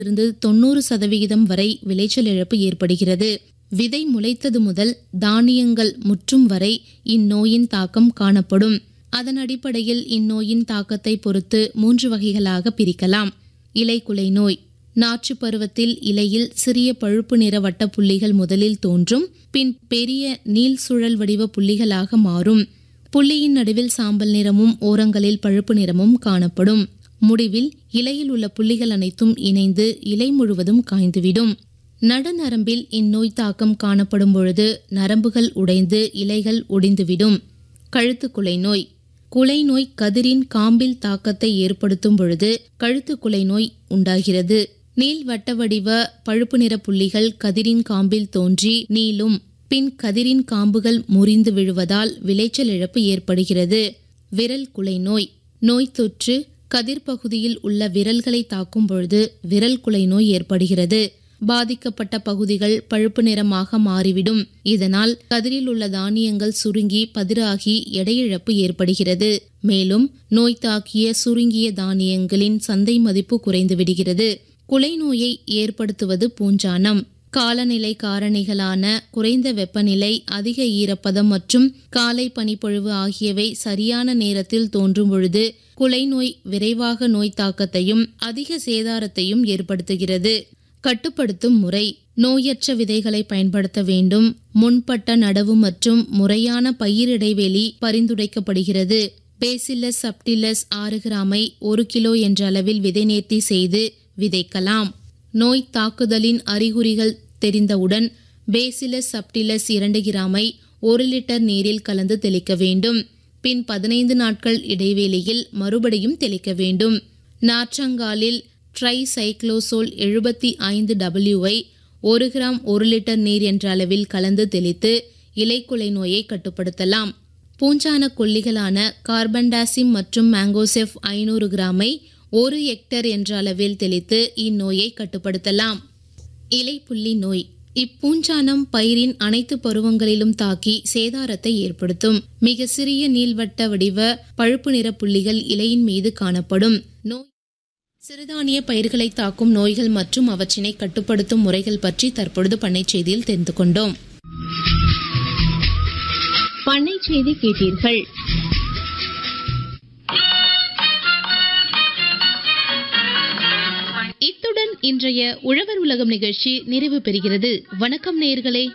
இருந்து தொண்ணூறு சதவிகிதம் வரை விளைச்சல் இழப்பு ஏற்படுகிறது விதை முளைத்தது முதல் தானியங்கள் முற்றும் வரை இந்நோயின் தாக்கம் காணப்படும் அதன் அடிப்படையில் இந்நோயின் தாக்கத்தை பொறுத்து மூன்று வகைகளாக பிரிக்கலாம் இலைக்குலை நோய் நாற்று பருவத்தில் இலையில் சிறிய பழுப்பு நிற வட்ட புள்ளிகள் முதலில் தோன்றும் பின் பெரிய நீள் சுழல் வடிவ புள்ளிகளாக மாறும் புள்ளியின் நடுவில் சாம்பல் நிறமும் ஓரங்களில் பழுப்பு நிறமும் காணப்படும் முடிவில் இலையில் உள்ள புள்ளிகள் அனைத்தும் இணைந்து இலை முழுவதும் காய்ந்துவிடும் நடுநரம்பில் இந்நோய் தாக்கம் காணப்படும் பொழுது நரம்புகள் உடைந்து இலைகள் ஒடிந்துவிடும் கழுத்து குலை நோய் குலை நோய் கதிரின் காம்பில் தாக்கத்தை ஏற்படுத்தும் பொழுது கழுத்து குலை நோய் உண்டாகிறது நீள் வட்ட வடிவ பழுப்பு நிற புள்ளிகள் கதிரின் காம்பில் தோன்றி நீளும் பின் கதிரின் காம்புகள் முறிந்து விழுவதால் விளைச்சல் இழப்பு ஏற்படுகிறது விரல் குலை நோய் நோய் தொற்று கதிர் பகுதியில் உள்ள விரல்களை தாக்கும் பொழுது விரல் குலை நோய் ஏற்படுகிறது பாதிக்கப்பட்ட பகுதிகள் பழுப்பு நிறமாக மாறிவிடும் இதனால் கதிரில் உள்ள தானியங்கள் சுருங்கி பதிராகி எடையிழப்பு ஏற்படுகிறது மேலும் நோய் தாக்கிய சுருங்கிய தானியங்களின் சந்தை மதிப்பு குறைந்து விடுகிறது குலை நோயை ஏற்படுத்துவது பூஞ்சானம் காலநிலை காரணிகளான குறைந்த வெப்பநிலை அதிக ஈரப்பதம் மற்றும் காலை பனிப்பொழிவு ஆகியவை சரியான நேரத்தில் தோன்றும் பொழுது குலை நோய் விரைவாக நோய் தாக்கத்தையும் அதிக சேதாரத்தையும் ஏற்படுத்துகிறது கட்டுப்படுத்தும் முறை நோயற்ற விதைகளை பயன்படுத்த வேண்டும் முன்பட்ட நடவு மற்றும் முறையான பயிர் இடைவெளி பரிந்துரைக்கப்படுகிறது பேசில்லஸ் சப்டிலஸ் ஆறு கிராமை ஒரு கிலோ என்ற அளவில் விதை நேர்த்தி செய்து விதைக்கலாம் நோய் தாக்குதலின் அறிகுறிகள் தெரிந்தவுடன் பேசிலஸ் சப்டிலஸ் இரண்டு கிராமை ஒரு லிட்டர் நீரில் கலந்து தெளிக்க வேண்டும் பின் பதினைந்து நாட்கள் இடைவேளையில் மறுபடியும் தெளிக்க வேண்டும் நாற்றங்காலில் ட்ரை சைக்ளோசோல் எழுபத்தி ஐந்து டபிள்யூவை ஒரு கிராம் ஒரு லிட்டர் நீர் என்ற அளவில் கலந்து தெளித்து இலைக்குலை நோயை கட்டுப்படுத்தலாம் பூஞ்சான கொல்லிகளான கார்பன்டாசிம் மற்றும் மேங்கோசெஃப் ஐநூறு கிராமை ஒரு ஹெக்டர் என்ற அளவில் தெளித்து இந்நோயை கட்டுப்படுத்தலாம் இலைப்புள்ளி நோய் இப்பூஞ்சானம் பயிரின் அனைத்து பருவங்களிலும் தாக்கி சேதாரத்தை ஏற்படுத்தும் மிக சிறிய நீள்வட்ட வடிவ பழுப்பு நிற புள்ளிகள் இலையின் மீது காணப்படும் நோய் சிறுதானிய பயிர்களை தாக்கும் நோய்கள் மற்றும் அவற்றினை கட்டுப்படுத்தும் முறைகள் பற்றி தற்பொழுது பண்ணை செய்தியில் தெரிந்து கொண்டோம் பண்ணை செய்தி கேட்டீர்கள் இத்துடன் இன்றைய உழவர் உலகம் நிகழ்ச்சி நிறைவு பெறுகிறது வணக்கம் நேயர்களே